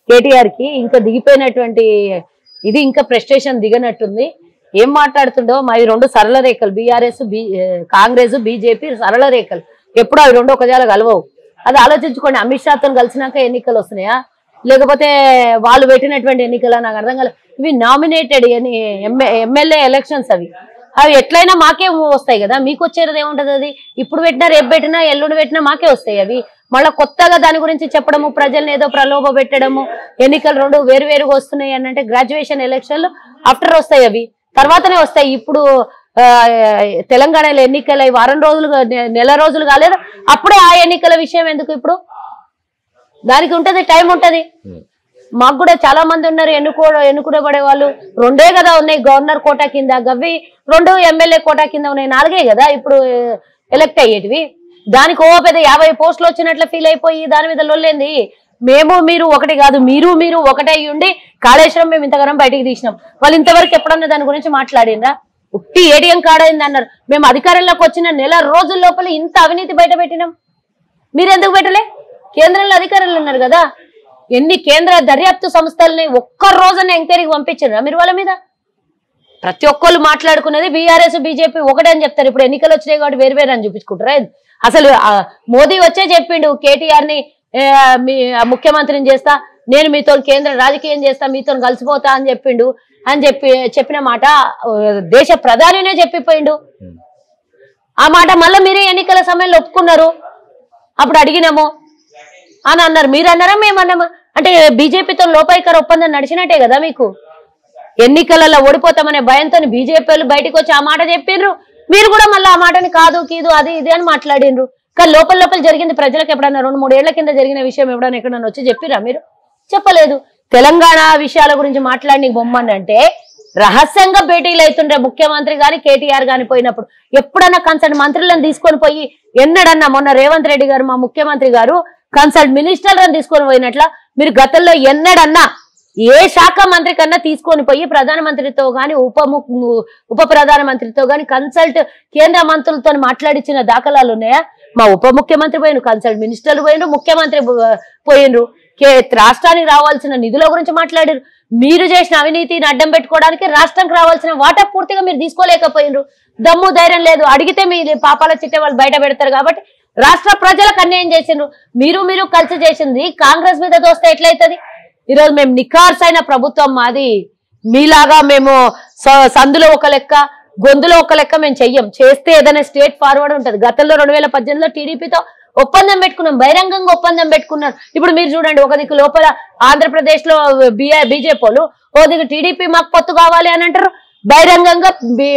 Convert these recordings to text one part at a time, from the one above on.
కేటీఆర్ కి ఇంకా దిగిపోయినటువంటి ఇది ఇంకా ప్రెస్టేషన్ దిగనట్టుంది ఏం మాట్లాడుతుండో మా ఈ రెండు సరళ రేఖలు బీఆర్ఎస్ బి కాంగ్రెస్ బీజేపీ సరళ రేఖలు ఎప్పుడు అవి రెండు ఒకజాల కలవవు అది ఆలోచించుకోండి అమిత్ షాతో కలిసినాక ఎన్నికలు వస్తున్నాయా లేకపోతే వాళ్ళు పెట్టినటువంటి ఎన్నికలు నాకు అర్థం కాలేదు ఇవి నామినేటెడ్ ఎమ్మెల్యే ఎలక్షన్స్ అవి అవి ఎట్లయినా మాకే వస్తాయి కదా మీకు వచ్చేది ఏముంటది అది ఇప్పుడు పెట్టినా రేపు పెట్టినా ఎల్లుండి పెట్టినా మాకే వస్తాయి అవి మళ్ళీ కొత్తగా దాని గురించి చెప్పడము ప్రజల్ని ఏదో ప్రలోభ పెట్టడము ఎన్నికలు రెండు వేరు వేరుగా వస్తున్నాయి అని అంటే గ్రాడ్యుయేషన్ ఎలక్షన్లు ఆఫ్టర్ వస్తాయి అవి తర్వాతనే వస్తాయి ఇప్పుడు ఆ, తెలంగాణలో ఎన్నికలు అయి వారం రోజులు గా- నె- నెల రోజులు కాలేదు అప్పుడే ఆ ఎన్నికల విషయం ఎందుకు ఇప్పుడు దానికి ఉంటది టైం ఉంటది మాకు కూడా చాలా మంది ఉన్నారు ఎన్నుకో ఎన్నుకునే వాళ్ళు రెండే కదా ఉన్నాయి గవర్నర్ కోటా కింద గవ్వి రెండు ఎమ్మెల్యే కోటా కింద ఉన్నాయి నాలుగే కదా ఇప్పుడు ఎలక్ట్ అయ్యేటివి దానికి ఓ పెద్ద యాభై పోస్టులు వచ్చినట్లు ఫీల్ అయిపోయి దాని మీద లొల్లేంది మేము మీరు ఒకటి కాదు మీరు మీరు ఒకటే అయ్యి ఉండి కాళేశ్వరం మేము ఇంతగానం బయటికి తీసినాం వాళ్ళు ఇంతవరకు ఎప్పుడన్నా దాని గురించి మాట్లాడిండ్రా ఉట్టి ఏటీఎం కార్డ్ అయింది అన్నారు మేము అధికారంలోకి వచ్చిన నెల రోజుల లోపల ఇంత అవినీతి బయట పెట్టినాం మీరెందుకు పెట్టలే కేంద్రంలో అధికారులు ఉన్నారు కదా ఎన్ని కేంద్ర దర్యాప్తు సంస్థల్ని ఒక్క రోజున ఎంక్వైరీకి పంపించారా మీరు వాళ్ళ మీద ప్రతి ఒక్కళ్ళు మాట్లాడుకునేది బీఆర్ఎస్ బీజేపీ ఒకటే అని చెప్తారు ఇప్పుడు ఎన్నికలు వచ్చినాయి కాబట్టి వేరు వేరు అని చూపించుకుంటారా అసలు ఆ, మోదీ వచ్చే చెప్పిండు కేటీఆర్ ని ఏ, మీ ఆ, ముఖ్యమంత్రిని చేస్తా నేను మీతో కేంద్ర రాజకీయం చేస్తా మీతో కలిసిపోతా అని చెప్పిండు అని చెప్పి చెప్పిన మాట ఆ, దేశ ప్రధానినే చెప్పిపోయిండు ఆ మాట మళ్ళీ మీరే ఎన్నికల సమయంలో ఒప్పుకున్నారు అప్పుడు అడిగినాము అని అన్నారు మీరు అన్నారా మేము అన్నామా అంటే బీజేపీతో లోపాయికర ఒప్పందం నడిచినట్టే కదా మీకు ఎన్నికలలో ఓడిపోతామనే భయంతో బీజేపీ వాళ్ళు బయటకు వచ్చి ఆ మాట చెప్పిండ్రు మీరు కూడా మళ్ళీ ఆ మాటని కాదు కీదు అది ఇది అని మాట్లాడిండ్రు కానీ లోపల లోపల జరిగింది ప్రజలకు ఎప్పుడన్నా రెండు మూడేళ్ల కింద జరిగిన విషయం ఎప్పుడన్నా ఎక్కడన్నా వచ్చి చెప్పిరా మీరు చెప్పలేదు తెలంగాణ విషయాల గురించి మాట్లాడి బొమ్మని అంటే రహస్యంగా భేటీలు అవుతుండే ముఖ్యమంత్రి గాని కేటీఆర్ గాని పోయినప్పుడు ఎప్పుడన్నా కన్సల్ట్ మంత్రులను తీసుకొని పోయి ఎన్నడన్నా మొన్న రేవంత్ రెడ్డి గారు మా ముఖ్యమంత్రి గారు కన్సల్ట్ మినిస్టర్లను తీసుకొని పోయినట్ల మీరు గతంలో ఎన్నడన్నా ఏ శాఖ మంత్రి కన్నా తీసుకొని పోయి ప్రధానమంత్రితో గాని ఉప ము- ఉప ప్రధానమంత్రితో గాని కన్సల్ట్ కేంద్ర మంత్రులతో మాట్లాడించిన దాఖలాలు ఉన్నాయా మా ఉప ముఖ్యమంత్రి పోయిన కన్సల్ట్ మినిస్టర్లు పోయినరు ముఖ్యమంత్రి పో- పోయినరు కే రాష్ట్రానికి రావాల్సిన నిధుల గురించి మాట్లాడారు మీరు చేసిన అవినీతిని అడ్డం పెట్టుకోవడానికి రాష్ట్రానికి రావాల్సిన వాటా పూర్తిగా మీరు తీసుకోలేకపోయినరు దమ్ము ధైర్యం లేదు అడిగితే మీ పాపాల చిట్టే వాళ్ళు బయట పెడతారు కాబట్టి రాష్ట్ర ప్రజలకు అన్యాయం చేసిండ్రు మీరు మీరు కలిసి చేసింది కాంగ్రెస్ మీద దోస్తే ఎట్లయితది ఈరోజు మేము నిఖార్స్ అయిన ప్రభుత్వం మాది మీలాగా మేము స- సందులో ఒక లెక్క గొంతులో ఒక లెక్క మేము చెయ్యం చేస్తే ఏదైనా స్టేట్ ఫార్వర్డ్ ఉంటది గతంలో రెండు వేల పద్దెనిమిదిలో టీడీపీతో ఒప్పందం పెట్టుకున్నాం బహిరంగంగా ఒప్పందం పెట్టుకున్నారు ఇప్పుడు మీరు చూడండి ఒక దిక్కు లోపల ఆంధ్రప్రదేశ్ లో బీజేపీ వాళ్ళు ఓ దిక్కు టీడీపీ మాకు పొత్తు కావాలి అని అంటారు బహిరంగంగా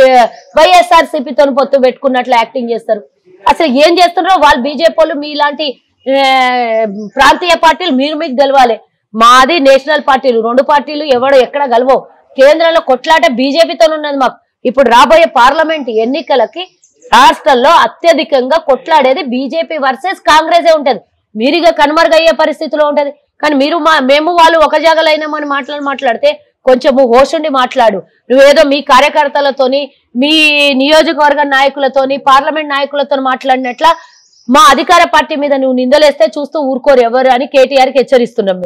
వైఎస్ఆర్ సిపితో పొత్తు పెట్టుకున్నట్లు యాక్టింగ్ చేస్తారు అసలు ఏం చేస్తున్నారో వాళ్ళు బీజేపీ వాళ్ళు మీలాంటి ఆ, ప్రాంతీయ పార్టీలు మీరు మీకు గెలవాలి మాది నేషనల్ పార్టీలు రెండు పార్టీలు ఎవడు ఎక్కడ గెలవవు కేంద్రంలో కొట్లాట బీజేపీతో ఉన్నది మాకు ఇప్పుడు రాబోయే పార్లమెంట్ ఎన్నికలకి రాష్ట్రంలో అత్యధికంగా కొట్లాడేది బీజేపీ వర్సెస్ కాంగ్రెసే ఉంటది మీరుగా కనుమరుగయ్యే పరిస్థితిలో ఉంటది కానీ మీరు మా మేము వాళ్ళు ఒక జాగలైనామని మాట్లాడి మాట్లాడితే కొంచెము హోషుండి మాట్లాడు నువ్వేదో మీ కార్యకర్తలతోని మీ నియోజకవర్గ నాయకులతోని పార్లమెంట్ నాయకులతో మాట్లాడినట్ల మా అధికార పార్టీ మీద నువ్వు నిందలేస్తే చూస్తూ ఊరుకోరు ఎవరు అని కేటీఆర్కి హెచ్చరిస్తున్నాం మేము.